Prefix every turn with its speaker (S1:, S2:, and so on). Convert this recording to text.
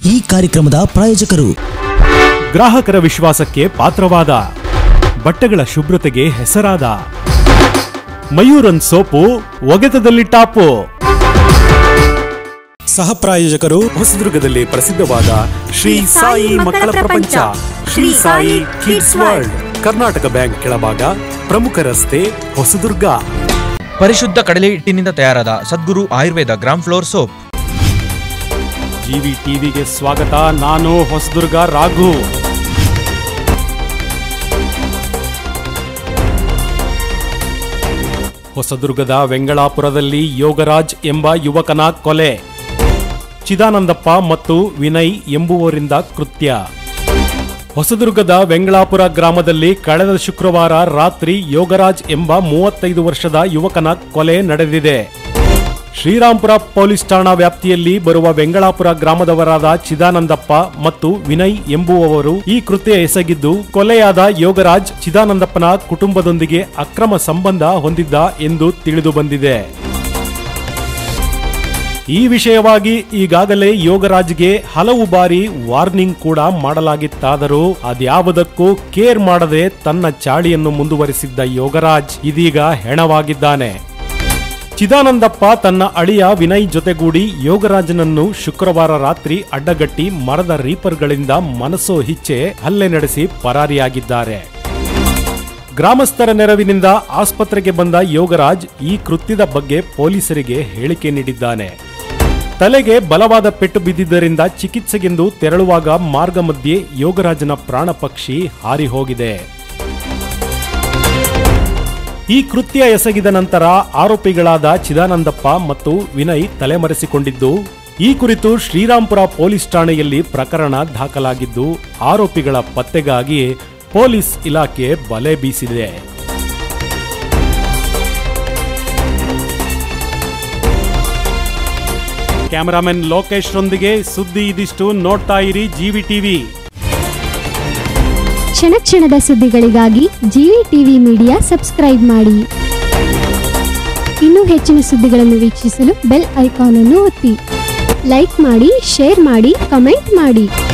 S1: ಈ ಕಾರ್ಯಕ್ರಮದ ಪ್ರಾಯೋಜಕರು
S2: ಗ್ರಾಹಕರ ವಿಶ್ವಾಸಕ್ಕೆ ಪಾತ್ರವಾದ ಬಟ್ಟೆಗಳ ಶುಭ್ರತೆಗೆ ಹೆಸರಾದ ಮಯೂರನ್ ಸೋಪು ಒಗೆತದಲ್ಲಿ ಟಾಪು ಸಹ ಪ್ರಾಯೋಜಕರು ಹೊಸದುರ್ಗದಲ್ಲಿ ಪ್ರಸಿದ್ಧವಾದ ಶ್ರೀ ಸಾಯಿ ಮಕ್ಕಳ ಪ್ರಪಂಚ Shri Sai kids world Karnataka bank ಕೆಳಭಾಗ ಪ್ರಮುಖ ರಸ್ತೆ ಹೊಸದುರ್ಗ
S3: ಪರಿಶುದ್ಧ ಕಡಲೆ ಹಿಟ್ಟಿನಿಂದ ತಯಾರಾದ Sadguru Ayurveda gram flour soap
S2: G ಟಿವಿಗೆ ಸ್ವಾಗತ ನಾನು ಹೊಸದುರ್ಗ ರಾಘು ಹೊಸದುರ್ಗದ ವೆಂಗಳಾಪುರದಲ್ಲಿ ಯೋಗರಾಜ್ ಎಂಬ ಯುವಕನ ಕೊಲೆ ಚಿದಾನಂದಪ್ಪ ಮತ್ತು ವಿನಯ್ ಎಂಬುವರಿಂದ ಕೃತ್ಯ ಹೊಸದುರ್ಗದ ವೆಂಗಳಾಪುರ ಗ್ರಾಮದಲ್ಲಿ ಕಳೆದ ಶುಕ್ರವಾರ ರಾತ್ರಿ ಯೋಗರಾಜ್ ಎಂಬ ಮೂವತ್ತೈದು ವರ್ಷದ ಯುವಕನ ಕೊಲೆ ನಡೆದಿದೆ ಶ್ರೀರಾಂಪುರ ಪೊಲೀಸ್ ಠಾಣಾ ವ್ಯಾಪ್ತಿಯಲ್ಲಿ ಬರುವ ವೆಂಗಳಾಪುರ ಗ್ರಾಮದವರಾದ ಚಿದಾನಂದಪ್ಪ ಮತ್ತು ವಿನಯ್ ಎಂಬುವವರು ಈ ಕೃತ್ಯ ಎಸಗಿದ್ದು ಕೊಲೆಯಾದ ಯೋಗರಾಜ್ ಚಿದಾನಂದಪ್ಪನ ಕುಟುಂಬದೊಂದಿಗೆ ಅಕ್ರಮ ಸಂಬಂಧ ಹೊಂದಿದ್ದ ಎಂದು ತಿಳಿದು ಬಂದಿದೆ ಈ ವಿಷಯವಾಗಿ ಈಗಾಗಲೇ ಯೋಗರಾಜ್ಗೆ ಹಲವು ಬಾರಿ ವಾರ್ನಿಂಗ್ ಕೂಡ ಮಾಡಲಾಗಿತ್ತಾದರೂ ಅದ್ಯಾವುದಕ್ಕೂ ಕೇರ್ ಮಾಡದೆ ತನ್ನ ಚಾಳಿಯನ್ನು ಮುಂದುವರಿಸಿದ್ದ ಯೋಗರಾಜ್ ಇದೀಗ ಹೆಣವಾಗಿದ್ದಾನೆ ಚಿದಾನಂದಪ್ಪ ತನ್ನ ಅಳಿಯ ವಿನಯ್ ಜೊತೆಗೂಡಿ ಯೋಗರಾಜನನ್ನು ಶುಕ್ರವಾರ ರಾತ್ರಿ ಅಡ್ಡಗಟ್ಟಿ ಮರದ ರೀಪರ್ಗಳಿಂದ ಮನಸ್ಸೋ ಹಿಚ್ಚೆ ಹಲ್ಲೆ ನಡೆಸಿ ಪರಾರಿಯಾಗಿದ್ದಾರೆ ಗ್ರಾಮಸ್ಥರ ನೆರವಿನಿಂದ ಆಸ್ಪತ್ರೆಗೆ ಬಂದ ಯೋಗರಾಜ್ ಈ ಕೃತ್ಯದ ಬಗ್ಗೆ ಪೊಲೀಸರಿಗೆ ಹೇಳಿಕೆ ನೀಡಿದ್ದಾನೆ ತಲೆಗೆ ಬಲವಾದ ಪೆಟ್ಟು ಬಿದ್ದಿದ್ದರಿಂದ ಚಿಕಿತ್ಸೆಗೆಂದು ತೆರಳುವಾಗ ಮಾರ್ಗ ಮಧ್ಯೆ ಯೋಗರಾಜನ ಪ್ರಾಣ ಪಕ್ಷಿ ಹಾರಿ ಹೋಗಿದೆ ಈ ಕೃತ್ಯ ಎಸಗಿದ ನಂತರ ಆರೋಪಿಗಳಾದ ಚಿದಾನಂದಪ್ಪ ಮತ್ತು ವಿನಯ್ ತಲೆಮರೆಸಿಕೊಂಡಿದ್ದು ಈ ಕುರಿತು ಶ್ರೀರಾಂಪುರ ಪೊಲೀಸ್ ಠಾಣೆಯಲ್ಲಿ ಪ್ರಕರಣ ದಾಖಲಾಗಿದ್ದು ಆರೋಪಿಗಳ ಪತ್ತೆಗಾಗಿ ಪೊಲೀಸ್ ಇಲಾಖೆ ಬಲೆ ಬೀಸಿದೆ ಕ್ಯಾಮರಾಮನ್ ಲೋಕೇಶ್ ರೊಂದಿಗೆ ಸುದ್ದಿ ಇದಿಷ್ಟು ನೋಡ್ತಾ ಇರಿ ಜಿವಿ ಟಿವಿ
S4: ಕ್ಷಣ ಕ್ಷಣದ ಸುದ್ದಿಗಳಿಗಾಗಿ ಜಿವಿ ಟಿವಿ ಮೀಡಿಯಾ ಸಬ್ಸ್ಕ್ರೈಬ್ ಮಾಡಿ ಇನ್ನೂ ಹೆಚ್ಚಿನ ಸುದ್ದಿಗಳನ್ನು ವೀಕ್ಷಿಸಲು ಬೆಲ್ ಐಕಾನ್ ಅನ್ನು ಒತ್ತಿ ಲೈಕ್ ಮಾಡಿ ಶೇರ್ ಮಾಡಿ ಕಮೆಂಟ್ ಮಾಡಿ